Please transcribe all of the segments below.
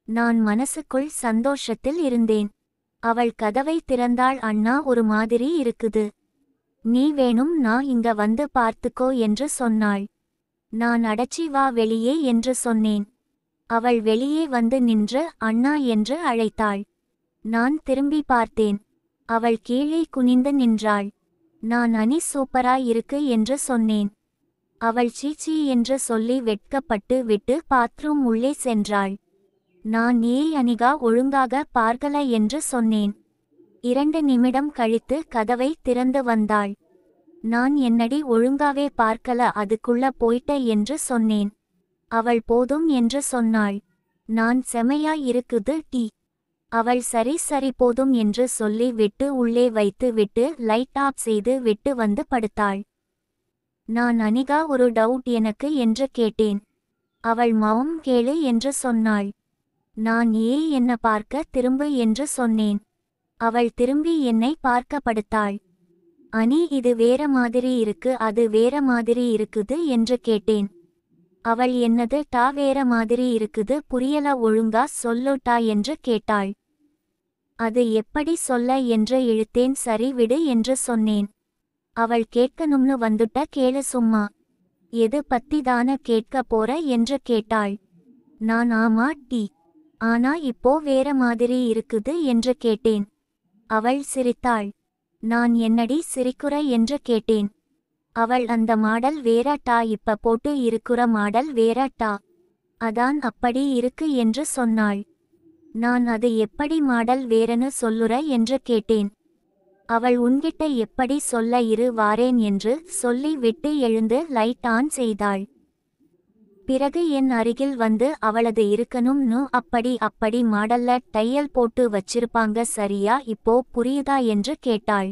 நான் மனசுக்குள் சந்தோஷத்தில் இருந்தேன் அவள் கதவை திறந்தாள் அண்ணா ஒரு மாதிரி இருக்குது நீ வேணும் நான் இங்க வந்து பார்த்துக்கோ என்று சொன்னாள் நான் அடச்சி வா வெளியே என்று சொன்னேன் அவள் வெளியே வந்து நின்று அண்ணா என்று அழைத்தாள் நான் திரும்பி பார்த்தேன் அவள் கீழே குனிந்து நின்றாள் நான் அனி சூப்பரா இருக்கு என்று சொன்னேன் அவள் சீச்சி என்று சொல்லி வெட்கப்பட்டு விட்டு பாத்ரூம் உள்ளே சென்றாள் நான் ஏய் அனிகா ஒழுங்காக பார்க்கல என்று சொன்னேன் இரண்டு நிமிடம் கழித்து கதவை திறந்து வந்தாள் நான் என்னடி ஒழுங்காவே பார்க்கல அதுக்குள்ள போயிட்ட என்று சொன்னேன் அவள் போதும் என்று சொன்னாள் நான் செமையா இருக்குது டி அவள் சரி சரி போதும் என்று சொல்லி விட்டு உள்ளே வைத்து விட்டு லைட் ஆஃப் செய்து விட்டு வந்து படுத்தாள் நான் அனிகா ஒரு டவுட் எனக்கு என்று கேட்டேன் அவள் மௌம் கேளு என்று சொன்னாள் நான் ஏ என்ன பார்க்க திரும்பு என்று சொன்னேன் அவள் திரும்பி என்னை பார்க்க படுத்தாள் அனி இது வேற மாதிரி இருக்கு அது வேற மாதிரி இருக்குது என்று கேட்டேன் அவள் என்னது டா வேற மாதிரி இருக்குது புரியல ஒழுங்கா சொல்லுட்டா என்று கேட்டாள் அது எப்படி சொல்ல என்று இழுத்தேன் சரி விடு என்று சொன்னேன் அவள் கேட்கணும்னு வந்துட்ட கேளு சும்மா எது பத்தி தான கேட்க போற என்று கேட்டாள் நான் ஆமா டி ஆனா இப்போ வேற மாதிரி இருக்குது என்று கேட்டேன் அவள் சிரித்தாள் நான் என்னடி சிரிக்குற என்று கேட்டேன் அவள் அந்த மாடல் வேற டா இப்ப போட்டு இருக்குற மாடல் வேற டா அதான் அப்படி இருக்கு என்று சொன்னாள் நான் அது எப்படி மாடல் வேறன்னு சொல்லுற என்று கேட்டேன் அவள் உன்கிட்ட எப்படி சொல்ல இரு வாரேன் என்று சொல்லி விட்டு எழுந்து லைட் ஆன் செய்தாள் பிறகு என் அருகில் வந்து அவளது இருக்கணும்னு அப்படி அப்படி மாடல்ல தையல் போட்டு வச்சிருப்பாங்க சரியா இப்போ புரியுதா என்று கேட்டாள்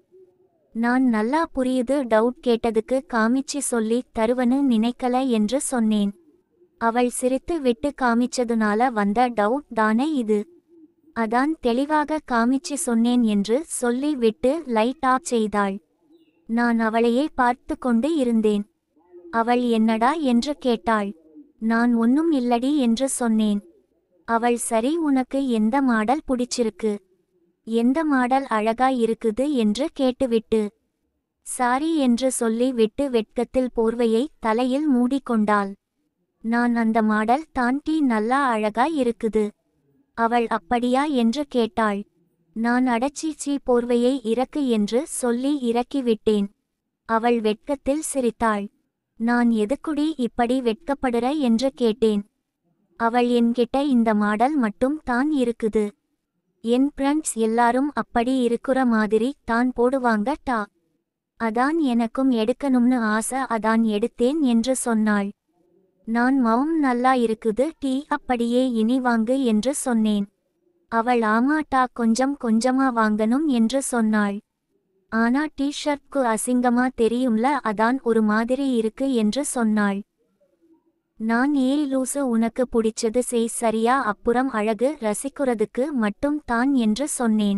நான் நல்லா புரியுது டவுட் கேட்டதுக்கு காமிச்சு சொல்லி தருவனு நினைக்கல என்று சொன்னேன் அவள் சிரித்து விட்டு காமிச்சதுனால வந்த டவுட் தானே இது அதான் தெளிவாக காமிச்சு சொன்னேன் என்று சொல்லி விட்டு லைட் ஆஃப் செய்தாள் நான் அவளையே பார்த்து கொண்டு இருந்தேன் அவள் என்னடா என்று கேட்டாள் நான் ஒன்னும் இல்லடி என்று சொன்னேன் அவள் சரி உனக்கு எந்த மாடல் பிடிச்சிருக்கு எந்த மாடல் அழகா இருக்குது என்று கேட்டுவிட்டு சாரி என்று சொல்லி விட்டு வெட்கத்தில் போர்வையை தலையில் மூடிக்கொண்டாள் நான் அந்த மாடல் தாண்டி நல்லா அழகா இருக்குது அவள் அப்படியா என்று கேட்டாள் நான் அடச்சீச்சி போர்வையை இறக்கு என்று சொல்லி இறக்கிவிட்டேன் அவள் வெட்கத்தில் சிரித்தாள் நான் எதுக்குடி இப்படி வெட்கப்படுற என்று கேட்டேன் அவள் என்கிட்ட இந்த மாடல் மட்டும் தான் இருக்குது என் ஃப்ரெண்ட்ஸ் எல்லாரும் அப்படி இருக்குற மாதிரி தான் போடுவாங்க டா அதான் எனக்கும் எடுக்கணும்னு ஆசை அதான் எடுத்தேன் என்று சொன்னாள் நான் மௌம் நல்லா இருக்குது டீ அப்படியே இனி வாங்கு என்று சொன்னேன் அவள் ஆமாட்டா கொஞ்சம் கொஞ்சமா வாங்கணும் என்று சொன்னாள் ஆனா டீ ஷர்ட்க்கு அசிங்கமா தெரியும்ல அதான் ஒரு மாதிரி இருக்கு என்று சொன்னாள் நான் ஏய் லூசு உனக்கு பிடிச்சது செய் சரியா அப்புறம் அழகு ரசிக்கிறதுக்கு மட்டும் தான் என்று சொன்னேன்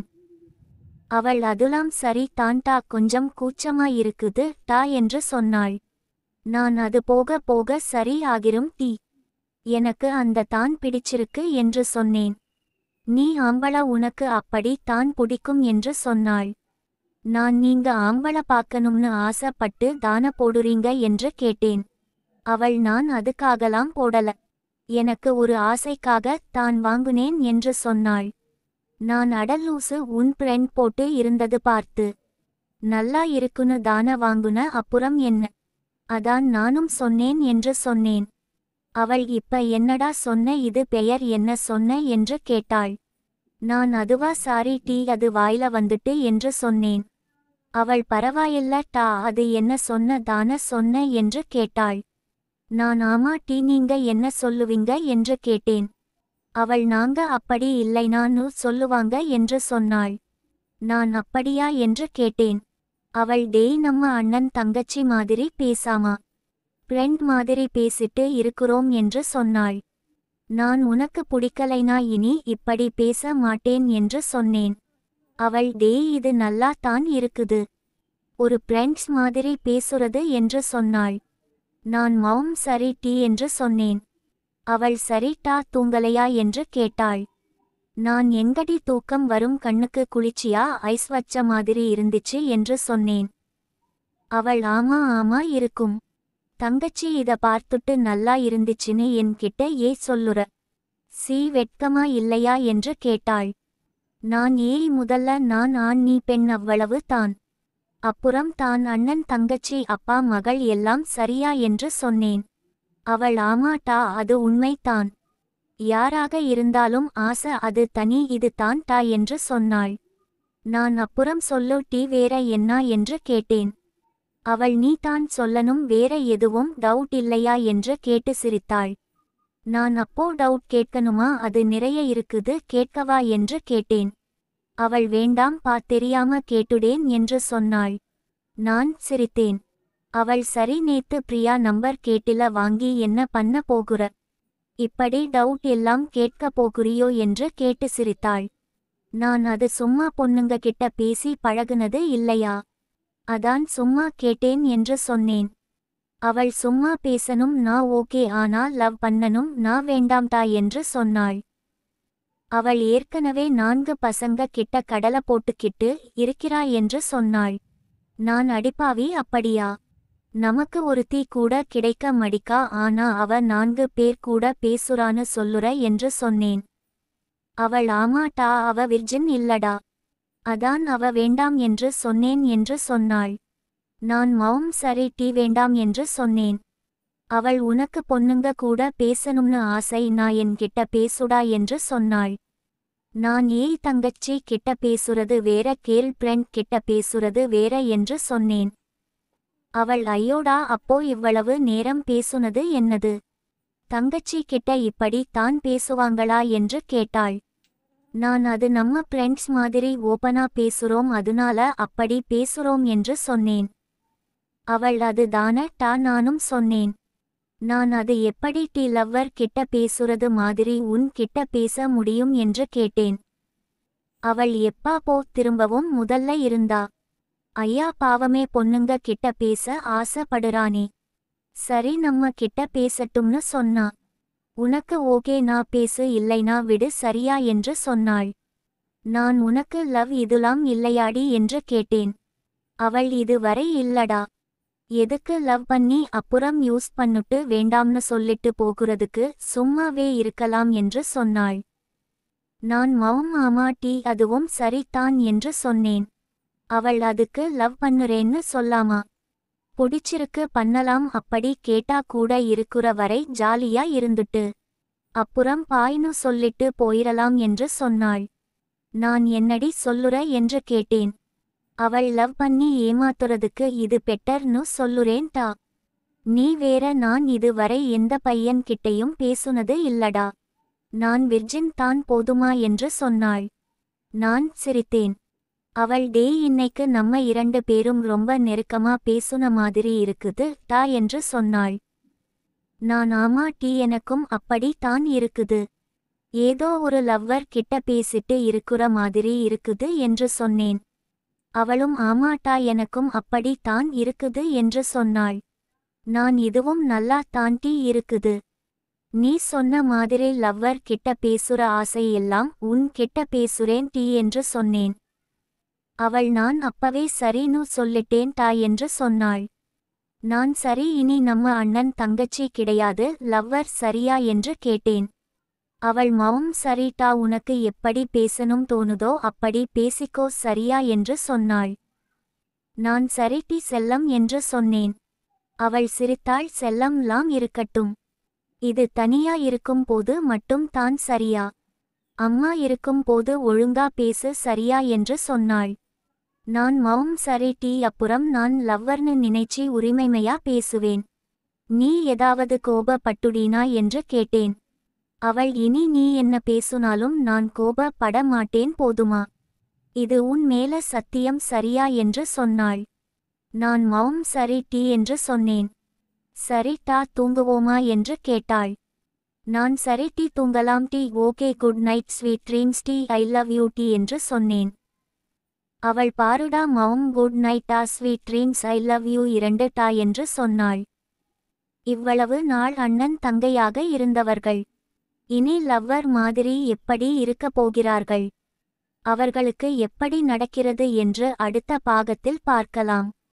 அவள் அதுலாம் சரி தான்டா கொஞ்சம் கூச்சமா இருக்குது டா என்று சொன்னாள் நான் அது போக போக சரி ஆகிரும் டீ எனக்கு அந்த தான் பிடிச்சிருக்கு என்று சொன்னேன் நீ ஆம்பள உனக்கு அப்படி தான் பிடிக்கும் என்று சொன்னாள் நான் நீங்க ஆம்பள பார்க்கணும்னு ஆசைப்பட்டு தான போடுறீங்க என்று கேட்டேன் அவள் நான் அதுக்காகலாம் போடல எனக்கு ஒரு ஆசைக்காக தான் வாங்குனேன் என்று சொன்னாள் நான் அடலூசு உன் ஃப்ரெண்ட் போட்டு இருந்தது பார்த்து நல்லா இருக்குன்னு தான வாங்குன அப்புறம் என்ன அதான் நானும் சொன்னேன் என்று சொன்னேன் அவள் இப்ப என்னடா சொன்ன இது பெயர் என்ன சொன்ன என்று கேட்டாள் நான் அதுவா சாரி டீ அது வாயில வந்துட்டு என்று சொன்னேன் அவள் பரவாயில்ல டா அது என்ன சொன்ன தான சொன்ன என்று கேட்டாள் நான் ஆமா டீ நீங்க என்ன சொல்லுவீங்க என்று கேட்டேன் அவள் நாங்க அப்படி இல்லைனான்னு சொல்லுவாங்க என்று சொன்னாள் நான் அப்படியா என்று கேட்டேன் அவள் டேய் நம்ம அண்ணன் தங்கச்சி மாதிரி பேசாமா ஃப்ரெண்ட் மாதிரி பேசிட்டு இருக்கிறோம் என்று சொன்னாள் நான் உனக்கு பிடிக்கலைனா இனி இப்படி பேச மாட்டேன் என்று சொன்னேன் அவள் டேய் இது நல்லா தான் இருக்குது ஒரு ஃப்ரெண்ட்ஸ் மாதிரி பேசுறது என்று சொன்னாள் நான் மௌம் சரி டீ என்று சொன்னேன் அவள் சரி டா தூங்கலையா என்று கேட்டாள் நான் எங்கடி தூக்கம் வரும் கண்ணுக்கு குளிர்ச்சியா ஐஸ் வச்ச மாதிரி இருந்துச்சு என்று சொன்னேன் அவள் ஆமா ஆமா இருக்கும் தங்கச்சி இத பார்த்துட்டு நல்லா இருந்துச்சுன்னு என்கிட்ட ஏ சொல்லுற சி வெட்கமா இல்லையா என்று கேட்டாள் நான் ஏய் முதல்ல நான் ஆண் நீ பெண் அவ்வளவு தான் அப்புறம் தான் அண்ணன் தங்கச்சி அப்பா மகள் எல்லாம் சரியா என்று சொன்னேன் அவள் ஆமாட்டா அது உண்மைதான் யாராக இருந்தாலும் ஆசை அது தனி இது தான் டா என்று சொன்னாள் நான் அப்புறம் சொல்லு டீ வேற என்ன என்று கேட்டேன் அவள் நீ தான் சொல்லணும் வேற எதுவும் டவுட் இல்லையா என்று கேட்டு சிரித்தாள் நான் அப்போ டவுட் கேட்கணுமா அது நிறைய இருக்குது கேட்கவா என்று கேட்டேன் அவள் வேண்டாம் பா தெரியாம கேட்டுடேன் என்று சொன்னாள் நான் சிரித்தேன் அவள் சரி நேத்து பிரியா நம்பர் கேட்டில வாங்கி என்ன பண்ண போகுற இப்படி டவுட் எல்லாம் கேட்க போகுறியோ என்று கேட்டு சிரித்தாள் நான் அது சும்மா பொண்ணுங்க கிட்ட பேசி பழகுனது இல்லையா அதான் சும்மா கேட்டேன் என்று சொன்னேன் அவள் சும்மா பேசணும் நான் ஓகே ஆனா லவ் பண்ணனும் நான் வேண்டாம்டா என்று சொன்னாள் அவள் ஏற்கனவே நான்கு பசங்க கிட்ட கடலை போட்டுக்கிட்டு இருக்கிறா என்று சொன்னாள் நான் அடிப்பாவி அப்படியா நமக்கு ஒருத்தி கூட கிடைக்க மடிக்கா ஆனா அவ நான்கு பேர் கூட பேசுறான்னு சொல்லுற என்று சொன்னேன் அவள் ஆமாட்டா அவ விர்ஜின் இல்லடா அதான் அவ வேண்டாம் என்று சொன்னேன் என்று சொன்னாள் நான் மௌம் சரி டீ வேண்டாம் என்று சொன்னேன் அவள் உனக்கு பொண்ணுங்க கூட பேசணும்னு ஆசை நான் என்கிட்ட பேசுடா என்று சொன்னாள் நான் ஏய் தங்கச்சி கிட்ட பேசுறது வேற கேர்ள் ஃப்ரெண்ட் கிட்ட பேசுறது வேற என்று சொன்னேன் அவள் ஐயோடா அப்போ இவ்வளவு நேரம் பேசுனது என்னது தங்கச்சி கிட்ட இப்படி தான் பேசுவாங்களா என்று கேட்டாள் நான் அது நம்ம ஃப்ரெண்ட்ஸ் மாதிரி ஓபனா பேசுறோம் அதனால அப்படி பேசுறோம் என்று சொன்னேன் அவள் அது தான டா நானும் சொன்னேன் நான் அது எப்படி டி லவ்வர் கிட்ட பேசுறது மாதிரி உன் கிட்ட பேச முடியும் என்று கேட்டேன் அவள் எப்பா போ திரும்பவும் முதல்ல இருந்தா ஐயா பாவமே பொண்ணுங்க கிட்ட பேச ஆசைப்படுறானே சரி நம்ம கிட்ட பேசட்டும்னு சொன்னா உனக்கு ஓகே நான் பேசு இல்லைனா விடு சரியா என்று சொன்னாள் நான் உனக்கு லவ் இதுலாம் இல்லையாடி என்று கேட்டேன் அவள் இதுவரை இல்லடா எதுக்கு லவ் பண்ணி அப்புறம் யூஸ் பண்ணுட்டு வேண்டாம்னு சொல்லிட்டு போகுறதுக்கு சும்மாவே இருக்கலாம் என்று சொன்னாள் நான் மௌம் ஆமா டீ அதுவும் சரிதான் என்று சொன்னேன் அவள் அதுக்கு லவ் பண்ணுறேன்னு சொல்லாமா புடிச்சிருக்கு பண்ணலாம் அப்படி கேட்டா கூட இருக்குற வரை ஜாலியா இருந்துட்டு அப்புறம் பாய்னு சொல்லிட்டு போயிரலாம் என்று சொன்னாள் நான் என்னடி சொல்லுற என்று கேட்டேன் அவள் லவ் பண்ணி ஏமாத்துறதுக்கு இது பெட்டர்னு சொல்லுறேன் டா நீ வேற நான் இதுவரை எந்த பையன் கிட்டையும் பேசுனது இல்லடா நான் விர்ஜின் தான் போதுமா என்று சொன்னாள் நான் சிரித்தேன் அவள் டே இன்னைக்கு நம்ம இரண்டு பேரும் ரொம்ப நெருக்கமா பேசுன மாதிரி இருக்குது டா என்று சொன்னாள் நான் ஆமா டீ எனக்கும் அப்படி தான் இருக்குது ஏதோ ஒரு லவ்வர் கிட்ட பேசிட்டு இருக்குற மாதிரி இருக்குது என்று சொன்னேன் அவளும் ஆமாட்டா எனக்கும் அப்படி தான் இருக்குது என்று சொன்னாள் நான் இதுவும் நல்லா தாண்டி இருக்குது நீ சொன்ன மாதிரி லவ்வர் கிட்ட பேசுற ஆசையெல்லாம் உன் கிட்ட பேசுறேன் டீ என்று சொன்னேன் அவள் நான் அப்பவே சரின்னு சொல்லிட்டேன் டா என்று சொன்னாள் நான் சரி இனி நம்ம அண்ணன் தங்கச்சி கிடையாது லவ்வர் சரியா என்று கேட்டேன் அவள் மௌம் சரிட்டா உனக்கு எப்படி பேசணும் தோணுதோ அப்படி பேசிக்கோ சரியா என்று சொன்னாள் நான் சரிட்டி செல்லம் என்று சொன்னேன் அவள் சிரித்தாள் செல்லம்லாம் இருக்கட்டும் இது தனியா இருக்கும் போது மட்டும் தான் சரியா அம்மா இருக்கும் போது ஒழுங்கா பேசு சரியா என்று சொன்னாள் நான் மௌம் சரி டீ அப்புறம் நான் லவ்வர்னு நினைச்சி உரிமைமையா பேசுவேன் நீ ஏதாவது கோபப்பட்டுடீனா என்று கேட்டேன் அவள் இனி நீ என்ன பேசுனாலும் நான் கோபப்பட மாட்டேன் போதுமா இது உன் மேல சத்தியம் சரியா என்று சொன்னாள் நான் மௌம் சரி டீ என்று சொன்னேன் சரி டா தூங்குவோமா என்று கேட்டாள் நான் சரி டீ தூங்கலாம் டீ okay good night sweet dreams டீ ஐ லவ் யூ டீ என்று சொன்னேன் அவள் பாருடா மௌம் குட் நைட் டா sweet dreams I love you இரண்டு டா என்று சொன்னாள் இவ்வளவு நாள் அண்ணன் தங்கையாக இருந்தவர்கள் இனி லவ்வர் மாதிரி எப்படி இருக்கப் போகிறார்கள் அவர்களுக்கு எப்படி நடக்கிறது என்று அடுத்த பாகத்தில் பார்க்கலாம்